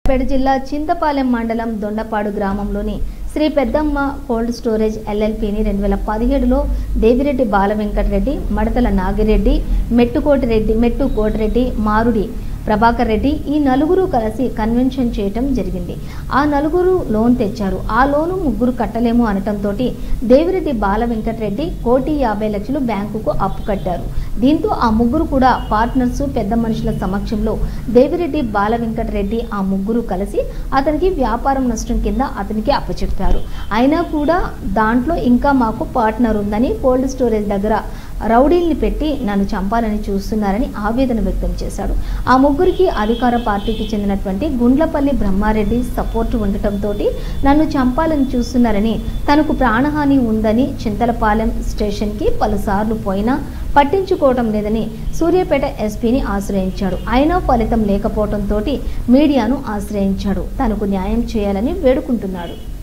పేట జిల్లా చింతపాలెం మండలం దొండపాడు గ్రామంలోని శ్రీ పెద్దమ్మ కోల్డ్ స్టోరేజ్ ఎల్ఎల్పిని రెండు వేల పదిహేడులో దేవిరెడ్డి బాల వెంకటరెడ్డి మడతల నాగిరెడ్డి మెట్టుకోటిరెడ్డి మెట్టు కోటిరెడ్డి మారుడి ప్రభాకర్ రెడ్డి ఈ నలుగురు కలిసి కన్వెన్షన్ చేయటం జరిగింది ఆ నలుగురు లోన్ తెచ్చారు ఆ లోను ముగ్గురు కట్టలేము అనటంతో దేవిరెడ్డి బాల వెంకటరెడ్డి కోటి యాభై లక్షలు బ్యాంకుకు అప్పు కట్టారు దీంతో ఆ ముగ్గురు కూడా పార్ట్నర్స్ పెద్ద మనుషుల సమక్షంలో దేవిరెడ్డి బాల వెంకటరెడ్డి ఆ ముగ్గురు కలిసి అతనికి వ్యాపారం నష్టం కింద అతనికి అప్పచెప్పారు అయినా కూడా దాంట్లో ఇంకా మాకు పార్ట్నర్ ఉందని కోల్డ్ స్టోరేజ్ దగ్గర రౌడీల్ని పెట్టి నన్ను చంపాలని చూస్తున్నారని ఆవేదన వ్యక్తం చేశాడు ఆ ముగ్గురికి అధికార పార్టీకి చెందినటువంటి గుండ్లపల్లి బ్రహ్మారెడ్డి సపోర్ట్ ఉండటంతో నన్ను చంపాలని చూస్తున్నారని తనకు ప్రాణహాని ఉందని చింతలపాలెం స్టేషన్కి పలుసార్లు పోయినా పట్టించుకోవటం లేదని సూర్యాపేట ఎస్పీని ఆశ్రయించాడు అయినా ఫలితం లేకపోవడంతో మీడియాను ఆశ్రయించాడు తనకు న్యాయం చేయాలని వేడుకుంటున్నాడు